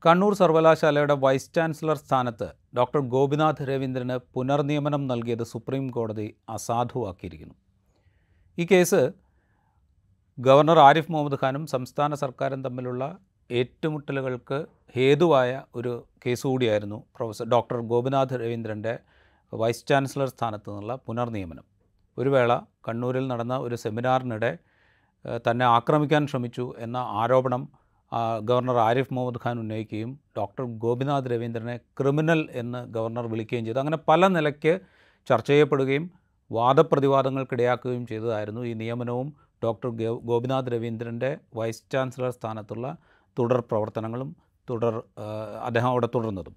കണ്ണൂർ സർവകലാശാലയുടെ vice chancellor സ്ഥാനത്ത് doctor Gopinath രവീന്ദ്രന് പുനർനിയമനം നൽകിയത് സുപ്രീം കോടതി അസാധുവാക്കിയിരിക്കുന്നു ഈ കേസ് ഗവർണർ ആരിഫ് മുഹമ്മദ് ഖാനും സംസ്ഥാന സർക്കാരും തമ്മിലുള്ള ഏറ്റുമുട്ടലുകൾക്ക് ഹേതുവായ ഒരു കേസ് കൂടിയായിരുന്നു പ്രൊഫസർ ഡോക്ടർ ഗോപിനാഥ് രവീന്ദ്രൻ്റെ വൈസ് ചാൻസലർ സ്ഥാനത്ത് നിന്നുള്ള പുനർനിയമനം ഒരു വേള കണ്ണൂരിൽ നടന്ന ഒരു സെമിനാറിനിടെ ഏഹ്, തന്നെ ആക്രമിക്കാൻ ശ്രമിച്ചു എന്ന ആരോപണം ആ, ഗവർണർ ആരിഫ് മുഹമ്മദ് ഖാൻ ഉന്നയിക്കുകയും ഡോക്ടർ ഗോപിനാഥ് രവീന്ദ്രനെ ക്രിമിനൽ എന്ന് ഗവർണർ വിളിക്കുകയും ചെയ്തു അങ്ങനെ പല നിലയ്ക്ക് ചർച്ച ചെയ്യപ്പെടുകയും വാദപ്രതിവാദങ്ങൾക്കിടയാക്കുകയും ചെയ്തതായിരുന്നു ഈ നിയമനവും ഡോക്ടർ ഗോ- ഗോപിനാഥ് രവീന്ദ്രൻ്റെ വൈസ് ചാൻസലർ സ്ഥാനത്തുള്ള തുടർ പ്രവർത്തനങ്ങളും തുടർ ആ, അദ്ദേഹം അവിടെ തുടർന്നതും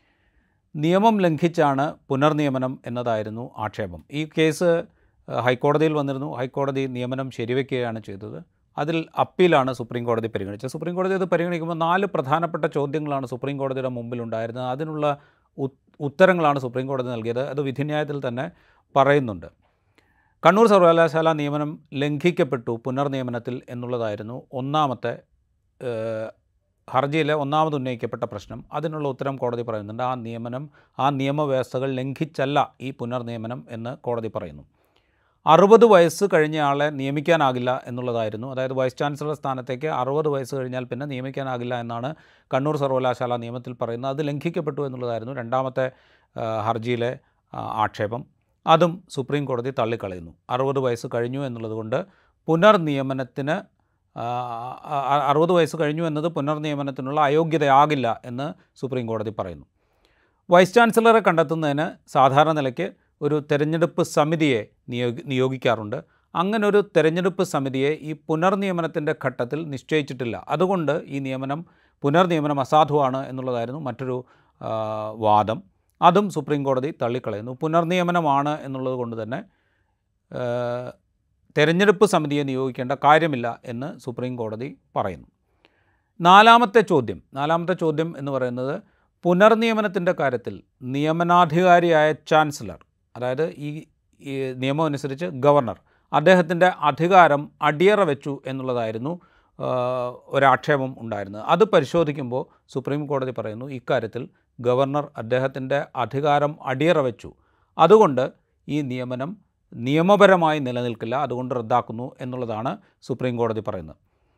നിയമം ലംഘിച്ചാണ് പുനർനിയമനം എന്നതായിരുന്നു ആക്ഷേപം ഈ കേസ് ആ, ഹൈക്കോടതിയിൽ വന്നിരുന്നു ഹൈക്കോടതി നിയമനം ശരിവെക്കുകയാണ് ചെയ്തത് അതിൽ അപ്പീലാണ് സുപ്രീം കോടതി പരിഗണിച്ചത് സുപ്രീം കോടതി അത് പരിഗണിക്കുമ്പോൾ നാല് പ്രധാനപ്പെട്ട ചോദ്യങ്ങളാണ് സുപ്രീം കോടതിയുടെ മുമ്പിലുണ്ടായിരുന്നത് അതിനുള്ള ഉത്- ഉത്തരങ്ങളാണ് സുപ്രീം കോടതി നൽകിയത് അത് വിധിന്യായത്തിൽ തന്നെ പറയുന്നുണ്ട് കണ്ണൂർ സർവകലാശാല നിയമനം ലംഘിക്കപ്പെട്ടു പുനർനിയമനത്തിൽ എന്നുള്ളതായിരുന്നു ഒന്നാമത്തെ ഏഹ്, ഹർജിയിലെ ഒന്നാമത് ഉന്നയിക്കപ്പെട്ട പ്രശ്നം അതിനുള്ള ഉത്തരം കോടതി പറയുന്നുണ്ട് ആ നിയമനം ആ നിയമവ്യവസ്ഥകൾ ലംഘിച്ചല്ല ഈ പുനർനിയമനം എന്ന് കോടതി പറയുന്നു അറുപത് വയസ്സ് കഴിഞ്ഞ ആളെ നിയമിക്കാനാകില്ല എന്നുള്ളതായിരുന്നു അതായത് വൈസ് ചാൻസലർ സ്ഥാനത്തേക്ക് അറുപത് വയസ്സ് കഴിഞ്ഞാൽ പിന്നെ നിയമിക്കാനാകില്ല എന്നാണ് കണ്ണൂർ സർവകലാശാല നിയമത്തിൽ പറയുന്നത് അത് ലംഘിക്കപ്പെട്ടു എന്നുള്ളതായിരുന്നു രണ്ടാമത്തെ ആ, ഹർജിയിലെ ആ, ആക്ഷേപം അതും സുപ്രീം കോടതി തള്ളിക്കളയുന്നു അറുപത് വയസ്സ് കഴിഞ്ഞു എന്നുള്ളതുകൊണ്ട് പുനർനിയമനത്തിന് ആ, ആ, അറുപത് വയസ്സ് കഴിഞ്ഞു എന്നത് പുനർനിയമനത്തിനുള്ള അയോഗ്യതയാകില്ല എന്ന് സുപ്രീം കോടതി പറയുന്നു വൈസ് ചാൻസലറെ കണ്ടെത്തുന്നതിന് സാധാരണ നിലയ്ക്ക് ഒരു തെരഞ്ഞെടുപ്പ് സമിതിയെ നിയോഗി നിയോഗിക്കാറുണ്ട് അങ്ങനെ ഒരു തെരഞ്ഞെടുപ്പ് സമിതിയെ ഈ പുനർനിയമനത്തിൻ്റെ ഘട്ടത്തിൽ നിശ്ചയിച്ചിട്ടില്ല അതുകൊണ്ട് ഈ നിയമനം പുനർനിയമനം അസാധുവാണ് എന്നുള്ളതായിരുന്നു മറ്റൊരു ആ, വാദം അതും സുപ്രീം കോടതി തള്ളിക്കളയുന്നു പുനർനിയമനമാണ് എന്നുള്ളത് കൊണ്ട് തന്നെ ആ, തെരഞ്ഞെടുപ്പ് സമിതിയെ നിയോഗിക്കേണ്ട കാര്യമില്ല എന്ന് സുപ്രീം കോടതി പറയുന്നു നാലാമത്തെ ചോദ്യം നാലാമത്തെ ചോദ്യം എന്ന് പറയുന്നത് പുനർനിയമനത്തിൻ്റെ കാര്യത്തിൽ നിയമനാധികാരിയായ ചാൻസലർ അതായത് ഈ ഈ നിയമം അനുസരിച്ച് ഗവർണർ അദ്ദേഹത്തിൻ്റെ അധികാരം അടിയറ വെച്ചു എന്നുള്ളതായിരുന്നു ആ, ഒരാക്ഷേപം ഉണ്ടായിരുന്നത് അത് പരിശോധിക്കുമ്പോൾ സുപ്രീം കോടതി പറയുന്നു ഇക്കാര്യത്തിൽ ഗവർണർ അദ്ദേഹത്തിൻ്റെ അധികാരം അടിയറ വെച്ചു അതുകൊണ്ട് ഈ നിയമനം നിയമപരമായി നിലനിൽക്കില്ല അതുകൊണ്ട് റദ്ദാക്കുന്നു എന്നുള്ളതാണ് സുപ്രീം കോടതി പറയുന്നത്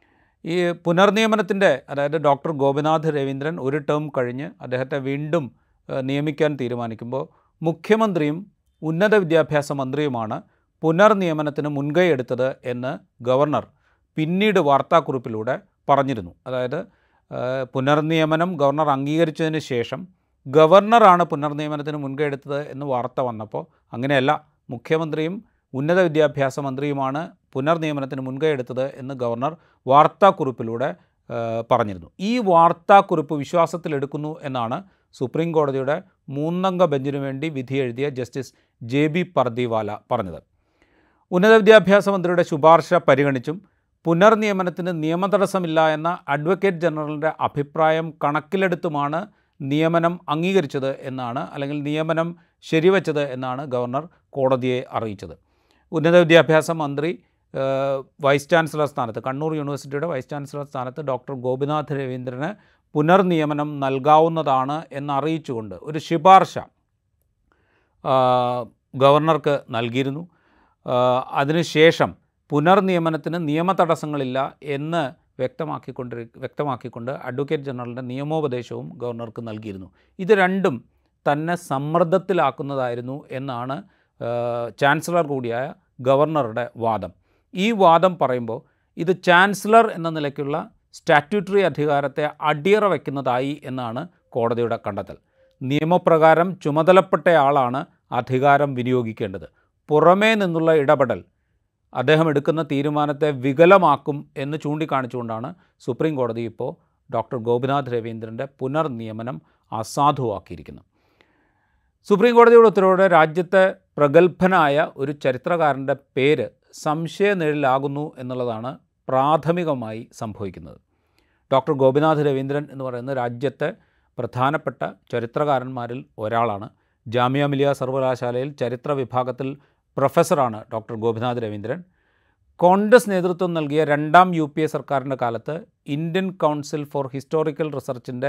ഈ പുനർനിയമനത്തിൻ്റെ അതായത് ഡോക്ടർ ഗോപിനാഥ് രവീന്ദ്രൻ ഒരു ടേം കഴിഞ്ഞ് അദ്ദേഹത്തെ വീണ്ടും ഏഹ്, നിയമിക്കാൻ തീരുമാനിക്കുമ്പോൾ മുഖ്യമന്ത്രിയും ഉന്നത വിദ്യാഭ്യാസ മന്ത്രിയുമാണ് പുനർനിയമനത്തിന് മുൻകൈ എടുത്തത് എന്ന് ഗവർണർ പിന്നീട് വാർത്താക്കുറിപ്പിലൂടെ പറഞ്ഞിരുന്നു അതായത് ഏഹ്, പുനർനിയമനം ഗവർണർ അംഗീകരിച്ചതിന് ശേഷം ഗവർണറാണ് പുനർനിയമനത്തിന് മുൻകൈ എടുത്തത് എന്ന് വാർത്ത വന്നപ്പോൾ അങ്ങനെയല്ല മുഖ്യമന്ത്രിയും ഉന്നത വിദ്യാഭ്യാസ മന്ത്രിയുമാണ് പുനർനിയമനത്തിന് മുൻകൈ എടുത്തത് എന്ന് ഗവർണർ വാർത്താക്കുറിപ്പിലൂടെ ഏഹ്, പറഞ്ഞിരുന്നു ഈ വാർത്താക്കുറിപ്പ് വിശ്വാസത്തിലെടുക്കുന്നു എന്നാണ് സുപ്രീം കോടതിയുടെ മൂന്നംഗ ബെഞ്ചിനു വേണ്ടി വിധി എഴുതിയ ജസ്റ്റിസ് ജെ ബി പർദിവാല പറഞ്ഞത് ഉന്നത വിദ്യാഭ്യാസ മന്ത്രിയുടെ ശുപാർശ പരിഗണിച്ചും പുനർനിയമനത്തിന് നിയമതടസ്സമില്ല എന്ന അഡ്വക്കേറ്റ് ജനറലിൻ്റെ അഭിപ്രായം കണക്കിലെടുത്തുമാണ് നിയമനം അംഗീകരിച്ചത് എന്നാണ് അല്ലെങ്കിൽ നിയമനം ശരിവച്ചത് എന്നാണ് ഗവർണർ കോടതിയെ അറിയിച്ചത് ഉന്നത വിദ്യാഭ്യാസ മന്ത്രി ഏഹ്, വൈസ് ചാൻസലർ സ്ഥാനത്ത് കണ്ണൂർ യൂണിവേഴ്സിറ്റിയുടെ വൈസ് ചാൻസലർ സ്ഥാനത്ത് ഡോക്ടർ ഗോപിനാഥ് രവീന്ദ്രന് പുനർനിയമനം നൽകാവുന്നതാണ് എന്നറിയിച്ചുകൊണ്ട് ഒരു ശുപാർശ ആ, ഗവർണർക്ക് നൽകിയിരുന്നു ആ, അതിനുശേഷം പുനർനിയമനത്തിന് നിയമതടസ്സങ്ങളില്ല എന്ന് വ്യക്തമാക്കിക്കൊണ്ടിരി വ്യക്തമാക്കിക്കൊണ്ട് അഡ്വക്കേറ്റ് ജനറലിൻ്റെ നിയമോപദേശവും ഗവർണർക്ക് നൽകിയിരുന്നു ഇത് രണ്ടും തന്നെ സമ്മർദ്ദത്തിലാക്കുന്നതായിരുന്നു എന്നാണ് ആ, ചാൻസലർ കൂടിയായ ഗവർണറുടെ വാദം ഈ വാദം പറയുമ്പോൾ ഇത് ചാൻസലർ എന്ന നിലയ്ക്കുള്ള സ്റ്റാറ്റ്യൂട്ടറി അധികാരത്തെ അടിയറ വയ്ക്കുന്നതായി എന്നാണ് കോടതിയുടെ കണ്ടെത്തൽ നിയമപ്രകാരം ചുമതലപ്പെട്ടയാളാണ് അധികാരം വിനിയോഗിക്കേണ്ടത് പുറമേ നിന്നുള്ള ഇടപെടൽ അദ്ദേഹം എടുക്കുന്ന തീരുമാനത്തെ വികലമാക്കും എന്ന് ചൂണ്ടിക്കാണിച്ചുകൊണ്ടാണ് സുപ്രീം കോടതി ഇപ്പോൾ ഡോക്ടർ ഗോപിനാഥ് രവീന്ദ്രൻ്റെ പുനർനിയമനം അസാധുവാക്കിയിരിക്കുന്നത് സുപ്രീം കോടതിയുടെ ഉത്തരവോടെ രാജ്യത്തെ പ്രഗത്ഭനായ ഒരു ചരിത്രകാരൻ്റെ പേര് സംശയനിഴലാകുന്നു എന്നുള്ളതാണ് പ്രാഥമികമായി സംഭവിക്കുന്നത് ഡോക്ടർ ഗോപിനാഥ് രവീന്ദ്രൻ എന്ന് പറയുന്നത് രാജ്യത്തെ പ്രധാനപ്പെട്ട ചരിത്രകാരന്മാരിൽ ഒരാളാണ് ജാമിയ മിലിയ സർവകലാശാലയിൽ ചരിത്ര വിഭാഗത്തിൽ പ്രൊഫസറാണ് ഡോക്ടർ ഗോപിനാഥ് രവീന്ദ്രൻ കോൺഗ്രസ് നേതൃത്വം നൽകിയ രണ്ടാം യു പി എ സർക്കാരിൻ്റെ കാലത്ത് ഇന്ത്യൻ കൗൺസിൽ ഫോർ ഹിസ്റ്റോറിക്കൽ റിസർച്ചിൻ്റെ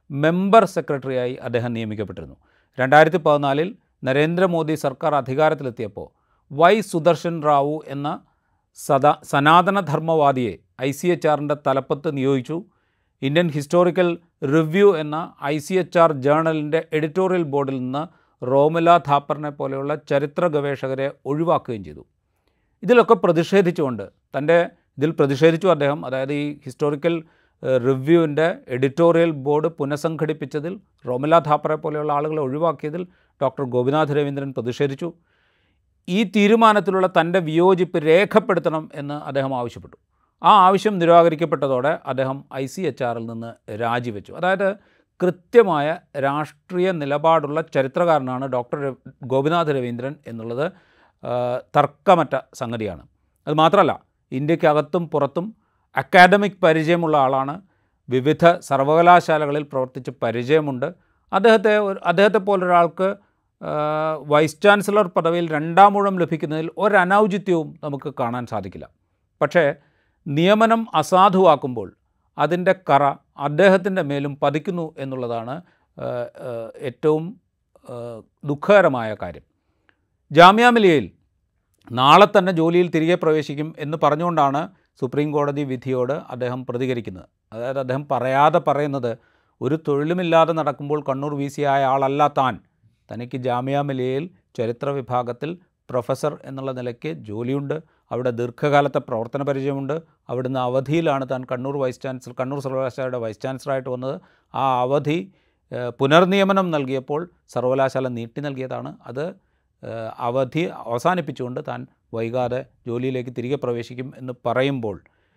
മെമ്പർ സെക്രട്ടറിയായി അദ്ദേഹം നിയമിക്കപ്പെട്ടിരുന്നു രണ്ടായിരത്തി പതിനാലിൽ നരേന്ദ്രമോദി സർക്കാർ അധികാരത്തിലെത്തിയപ്പോൾ വൈ സുദർശൻ റാവു എന്ന സദാ സനാതനധർമ്മവാദിയെ ഐ സി എച്ച് ആറിൻ്റെ തലപ്പത്ത് നിയോഗിച്ചു ഇന്ത്യൻ ഹിസ്റ്റോറിക്കൽ റിവ്യൂ എന്ന ഐ സി എച്ച് ആർ ജേണലിൻ്റെ എഡിറ്റോറിയൽ ബോർഡിൽ നിന്ന് റോമില ഥാപ്പറിനെ പോലെയുള്ള ചരിത്ര ഗവേഷകരെ ഒഴിവാക്കുകയും ചെയ്തു ഇതിലൊക്കെ പ്രതിഷേധിച്ചുകൊണ്ട് തൻ്റെ ഇതിൽ പ്രതിഷേധിച്ചു അദ്ദേഹം അതായത് ഈ ഹിസ്റ്റോറിക്കൽ റിവ്യൂവിൻ്റെ എഡിറ്റോറിയൽ ബോർഡ് പുനഃസംഘടിപ്പിച്ചതിൽ റോമില ഥാപ്പറെ പോലെയുള്ള ആളുകളെ ഒഴിവാക്കിയതിൽ ഡോക്ടർ ഗോപിനാഥ് രവീന്ദ്രൻ പ്രതിഷേധിച്ചു ഈ തീരുമാനത്തിലുള്ള തൻ്റെ വിയോജിപ്പ് രേഖപ്പെടുത്തണം എന്ന് അദ്ദേഹം ആവശ്യപ്പെട്ടു ആ ആവശ്യം നിരാകരിക്കപ്പെട്ടതോടെ അദ്ദേഹം ഐ സി എച്ച് ആറിൽ നിന്ന് രാജിവെച്ചു അതായത് കൃത്യമായ രാഷ്ട്രീയ നിലപാടുള്ള ചരിത്രകാരനാണ് ഡോക്ടർ ര- ഗോപിനാഥ് രവീന്ദ്രൻ എന്നുള്ളത് ആ, തർക്കമറ്റ സംഗതിയാണ് അത് മാത്രമല്ല ഇന്ത്യക്കകത്തും പുറത്തും അക്കാഡമിക് പരിചയമുള്ള ആളാണ് വിവിധ സർവകലാശാലകളിൽ പ്രവർത്തിച്ച് പരിചയമുണ്ട് അദ്ദേഹത്തെ ഒരു- അദ്ദേഹത്തെ പോലൊരാൾക്ക് ആ, വൈസ് ചാൻസലർ പദവിയിൽ രണ്ടാം ഊഴം ലഭിക്കുന്നതിൽ ഒരനൗചിത്യവും നമുക്ക് കാണാൻ സാധിക്കില്ല പക്ഷേ നിയമനം അസാധുവാക്കുമ്പോൾ അതിൻ്റെ കറ അദ്ദേഹത്തിൻ്റെ മേലും പതിക്കുന്നു എന്നുള്ളതാണ് ആ, ആ, ഏറ്റവും ആ, ദുഃഖകരമായ കാര്യം ജാമ്യ മിലിയയിൽ നാളെ തന്നെ ജോലിയിൽ തിരികെ പ്രവേശിക്കും എന്ന് പറഞ്ഞുകൊണ്ടാണ് സുപ്രീം കോടതി വിധിയോട് അദ്ദേഹം പ്രതികരിക്കുന്നത് അതായത് അദ്ദേഹം പറയാതെ പറയുന്നത് ഒരു തൊഴിലുമില്ലാതെ നടക്കുമ്പോൾ കണ്ണൂർ വി സി ആയ ആളല്ല താൻ തനിക്ക് ജാമ്യ മിലിയയിൽ ചരിത്ര വിഭാഗത്തിൽ പ്രൊഫസർ എന്നുള്ള നിലയ്ക്ക് ജോലിയുണ്ട് അവിടെ ദീർഘകാലത്തെ പ്രവർത്തന പരിചയമുണ്ട് അവിടുന്ന് അവധിയിലാണ് താൻ കണ്ണൂർ വൈസ് ചാൻസലർ കണ്ണൂർ സർവകലാശാലയുടെ വൈസ് ചാൻസലറായിട്ട് വന്നത് ആ അവധി ഏഹ്, പുനർനിയമനം നൽകിയപ്പോൾ സർവകലാശാല നീട്ടി നൽകിയതാണ് അത് ഏഹ്, അവധി അവസാനിപ്പിച്ചുകൊണ്ട് താൻ വൈകാതെ ജോലിയിലേക്ക് തിരികെ പ്രവേശിക്കും എന്ന് പറയുമ്പോൾ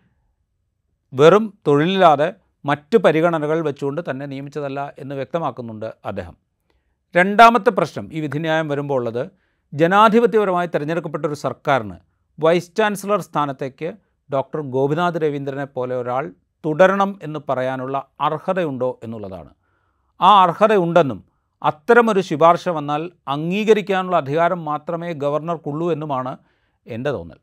വെറും തൊഴിലില്ലാതെ മറ്റ് പരിഗണനകൾ വെച്ചുകൊണ്ട് തന്നെ നിയമിച്ചതല്ല എന്ന് വ്യക്തമാക്കുന്നുണ്ട് അദ്ദേഹം രണ്ടാമത്തെ പ്രശ്നം ഈ വിധിന്യായം വരുമ്പോൾ ഉള്ളത് ജനാധിപത്യപരമായി തിരഞ്ഞെടുക്കപ്പെട്ട ഒരു സർക്കാരിന് വൈസ് ചാൻസലർ സ്ഥാനത്തേക്ക് ഡോക്ടർ ഗോപിനാഥ് രവീന്ദ്രനെ പോലെ ഒരാൾ തുടരണം എന്ന് പറയാനുള്ള അർഹതയുണ്ടോ എന്നുള്ളതാണ് ആ അർഹതയുണ്ടെന്നും അത്തരമൊരു ശുപാർശ വന്നാൽ അംഗീകരിക്കാനുള്ള അധികാരം മാത്രമേ ഗവർണർക്കുള്ളൂ എന്നുമാണ് എൻ്റെ തോന്നൽ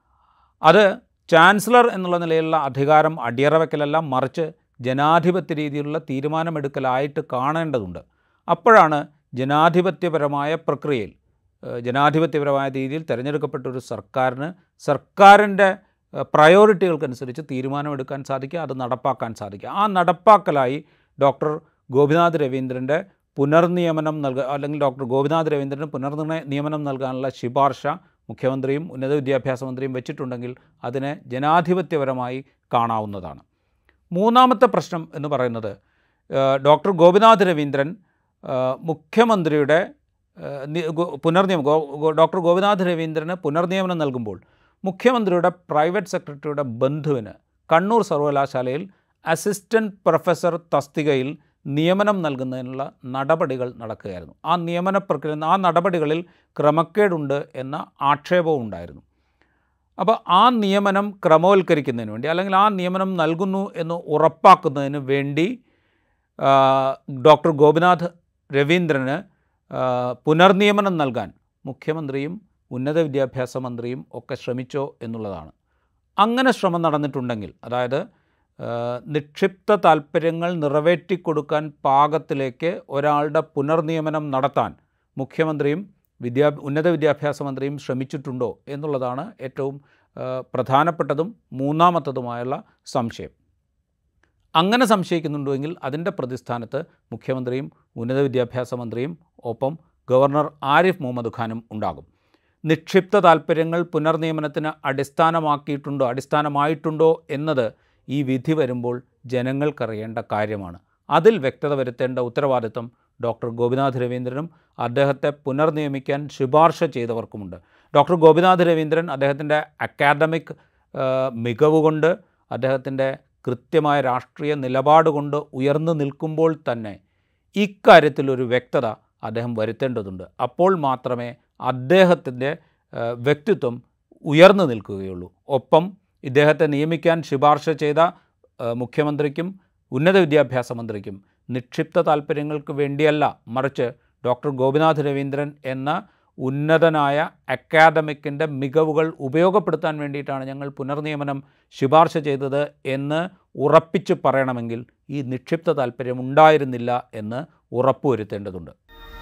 അത് ചാൻസലർ എന്നുള്ള നിലയിലുള്ള അധികാരം അടിയറ വയ്ക്കലല്ല മറിച്ച് ജനാധിപത്യ രീതിയിലുള്ള തീരുമാനമെടുക്കലായിട്ട് കാണേണ്ടതുണ്ട് അപ്പോഴാണ് ജനാധിപത്യപരമായ പ്രക്രിയയിൽ ഏഹ്, ജനാധിപത്യപരമായ രീതിയിൽ തിരഞ്ഞെടുക്കപ്പെട്ട ഒരു സർക്കാരിന് സർക്കാരിൻ്റെ ഏഹ്, പ്രയോറിറ്റികൾക്കനുസരിച്ച് തീരുമാനമെടുക്കാൻ സാധിക്കുക അത് നടപ്പാക്കാൻ സാധിക്കുക ആ നടപ്പാക്കലായി ഡോക്ടർ ഗോപിനാഥ് രവീന്ദ്രൻ്റെ പുനർനിയമനം നൽകുക അല്ലെങ്കിൽ ഡോക്ടർ ഗോപിനാഥ് രവീന്ദ്രന് പുനർനിർണയ നിയമനം നൽകാനുള്ള ശുപാർശ മുഖ്യമന്ത്രിയും ഉന്നത വിദ്യാഭ്യാസ മന്ത്രിയും വെച്ചിട്ടുണ്ടെങ്കിൽ അതിനെ ജനാധിപത്യപരമായി കാണാവുന്നതാണ് മൂന്നാമത്തെ പ്രശ്നം എന്ന് പറയുന്നത് ഏഹ്, ഡോക്ടർ ഗോപിനാഥ് രവീന്ദ്രൻ ഏഹ്, മുഖ്യമന്ത്രിയുടെ ഏഹ്, നി- ഗോ- പുനർനിയമം ഗോ ഗോ- ഡോക്ടർ ഗോപിനാഥ് രവീന്ദ്രന് പുനർനിയമനം നൽകുമ്പോൾ മുഖ്യമന്ത്രിയുടെ പ്രൈവറ്റ് സെക്രട്ടറിയുടെ ബന്ധുവിന് കണ്ണൂർ സർവകലാശാലയിൽ അസിസ്റ്റൻറ്റ് പ്രൊഫസർ തസ്തികയിൽ നിയമനം നൽകുന്നതിനുള്ള നടപടികൾ നടക്കുകയായിരുന്നു ആ നിയമന പ്രക്രിയ ആ നടപടികളിൽ ക്രമക്കേടുണ്ട് എന്ന ആക്ഷേപവും ഉണ്ടായിരുന്നു അപ്പോൾ ആ നിയമനം ക്രമവൽക്കരിക്കുന്നതിന് വേണ്ടി അല്ലെങ്കിൽ ആ നിയമനം നൽകുന്നു എന്ന് ഉറപ്പാക്കുന്നതിന് വേണ്ടി ആ, ഡോക്ടർ ഗോപിനാഥ് രവീന്ദ്രന് ആ, പുനർനിയമനം നൽകാൻ മുഖ്യമന്ത്രിയും ഉന്നത വിദ്യാഭ്യാസ മന്ത്രിയും ഒക്കെ ശ്രമിച്ചോ എന്നുള്ളതാണ് അങ്ങനെ ശ്രമം നടന്നിട്ടുണ്ടെങ്കിൽ അതായത് ആ, നിക്ഷിപ്ത താൽപ്പര്യങ്ങൾ നിറവേറ്റിക്കൊടുക്കാൻ പാകത്തിലേക്ക് ഒരാളുടെ പുനർനിയമനം നടത്താൻ മുഖ്യമന്ത്രിയും വിദ്യാ ഉന്നത വിദ്യാഭ്യാസ മന്ത്രിയും ശ്രമിച്ചിട്ടുണ്ടോ എന്നുള്ളതാണ് ഏറ്റവും ആ, പ്രധാനപ്പെട്ടതും മൂന്നാമത്തതുമായുള്ള സംശയം അങ്ങനെ സംശയിക്കുന്നുണ്ടെങ്കിൽ അതിൻ്റെ പ്രതിസ്ഥാനത്ത് മുഖ്യമന്ത്രിയും ഉന്നത വിദ്യാഭ്യാസ മന്ത്രിയും ഒപ്പം ഗവർണർ ആരിഫ് മുഹമ്മദ് ഖാനും ഉണ്ടാകും നിക്ഷിപ്ത താൽപ്പര്യങ്ങൾ പുനർനിയമനത്തിന് അടിസ്ഥാനമാക്കിയിട്ടുണ്ടോ അടിസ്ഥാനമായിട്ടുണ്ടോ എന്നത് ഈ വിധി വരുമ്പോൾ ജനങ്ങൾക്കറിയേണ്ട കാര്യമാണ് അതിൽ വ്യക്തത വരുത്തേണ്ട ഉത്തരവാദിത്വം ഡോക്ടർ ഗോപിനാഥ് രവീന്ദ്രനും അദ്ദേഹത്തെ പുനർനിയമിക്കാൻ ശുപാർശ ചെയ്തവർക്കുമുണ്ട് ഡോക്ടർ ഗോപിനാഥ് രവീന്ദ്രൻ അദ്ദേഹത്തിൻ്റെ അക്കാഡമിക് മികവ് കൊണ്ട് അദ്ദേഹത്തിൻ്റെ കൃത്യമായ രാഷ്ട്രീയ നിലപാട് കൊണ്ട് ഉയർന്നു നിൽക്കുമ്പോൾ തന്നെ ഇക്കാര്യത്തിലൊരു വ്യക്തത അദ്ദേഹം വരുത്തേണ്ടതുണ്ട് അപ്പോൾ മാത്രമേ അദ്ദേഹത്തിൻ്റെ ഏഹ്, വ്യക്തിത്വം ഉയർന്നു നിൽക്കുകയുള്ളൂ ഒപ്പം ഇദ്ദേഹത്തെ നിയമിക്കാൻ ശുപാർശ ചെയ്ത ഏഹ്, മുഖ്യമന്ത്രിക്കും ഉന്നത വിദ്യാഭ്യാസ മന്ത്രിക്കും നിക്ഷിപ്ത താൽപ്പര്യങ്ങൾക്ക് വേണ്ടിയല്ല മറിച്ച് ഡോക്ടർ ഗോപിനാഥ് രവീന്ദ്രൻ എന്ന ഉന്നതനായ അക്കാദമിക്കിൻ്റെ മികവുകൾ ഉപയോഗപ്പെടുത്താൻ വേണ്ടിയിട്ടാണ് ഞങ്ങൾ പുനർനിയമനം ശുപാർശ ചെയ്തത് എന്ന് ഉറപ്പിച്ച് പറയണമെങ്കിൽ ഈ നിക്ഷിപ്ത താല്പര്യം ഉണ്ടായിരുന്നില്ല എന്ന് ഉറപ്പുവരുത്തേണ്ടതുണ്ട്